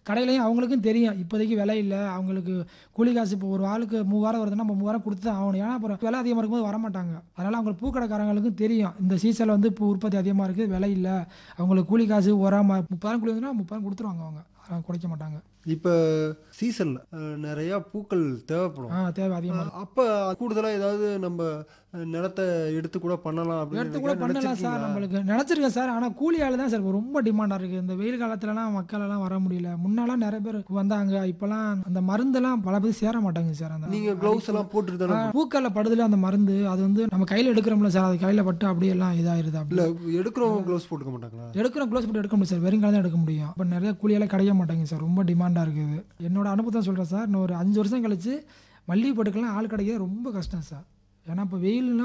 கடையிலையும் அவங்களுக்கும் தெரியும் இப்போதைக்கு விலை இல்லை அவங்களுக்கு கூலி காசு இப்போ ஒரு ஆளுக்கு மூவாயிரம் வருதுன்னா நம்ம மூவாயிரம் கொடுத்து தான் ஆகணும் ஏன்னா அப்புறம் விலை அதிகமாக இருக்கும்போது வரமாட்டாங்க அதனால் அவங்க பூக்கடைக்காரங்களுக்கும் தெரியும் இந்த சீசனில் வந்து பூ உற்பத்தி அதிகமாக இருக்குது விலை இல்லை அவங்களுக்கு கூலி காசு உராம முப்பதாயிரம் கூலி வந்துன்னா முப்பதாயிரம் கொடுத்துருவாங்க அவங்க அவங்க குறைக்க மாட்டாங்க இப்போ சீசனில் நிறையா பூக்கள் தேவைப்படும் ஆ தேவை அதிகமாக அப்போ கூடுதலாக ஏதாவது நம்ம அஹ், நிலத்தை எடுத்து கூட பண்ணலாம் அப்படின்னு எடுத்து கூட பண்ணலாம் சார் நினைச்சிருக்கீங்களா? நம்மளுக்கு நினச்சிருக்கேன் சார் ஆனால் கூலி ஆள் தான் சார் இப்போ ரொம்ப டிமாண்டாக இருக்குது இந்த வெயில் காலத்துலலாம் மக்கள் எல்லாம் வர முடியல முன்னாலாம் நிறைய பேர் வந்தாங்க இப்போலாம் அந்த மருந்தெல்லாம் பல பேர் சேர மாட்டாங்க சார் அந்த நீங்க க்ளவுஸ் எல்லாம் போட்டுட்டு தானே ஆ, பூக்கள்ல படுதுல அந்த மருந்து அது வந்து நம்ம கையில் எடுக்கிறோம்ல சார் அது கையில் பட்டு அப்படியே எல்லாம் இதாயிருது அப்படி இல்லை எடுக்கிறவங்க க்ளவுஸ் போட்டுக்க மாட்டாங்களா எடுக்கிறோம் க்ளோஸ் போட்டு எடுக்க முடியும் சார் வெறும் தான் எடுக்க முடியும் இப்போ நிறைய கூலியெல்லாம் கிடைக்க மாட்டேங்குது சார் ரொம்ப டிமாண்டாக இருக்குது என்னோட அனுபவத்தை சொல்கிறேன் சார் இன்னும் ஒரு அஞ்சு வருஷம் கழிச்சு மல்லிகை போட்டுக்கெல்லாம் ஆள் கிடைக்கிறது ரொம்ப கஷ்டம் சார் ஏன்னா இப்போ வெயில்னா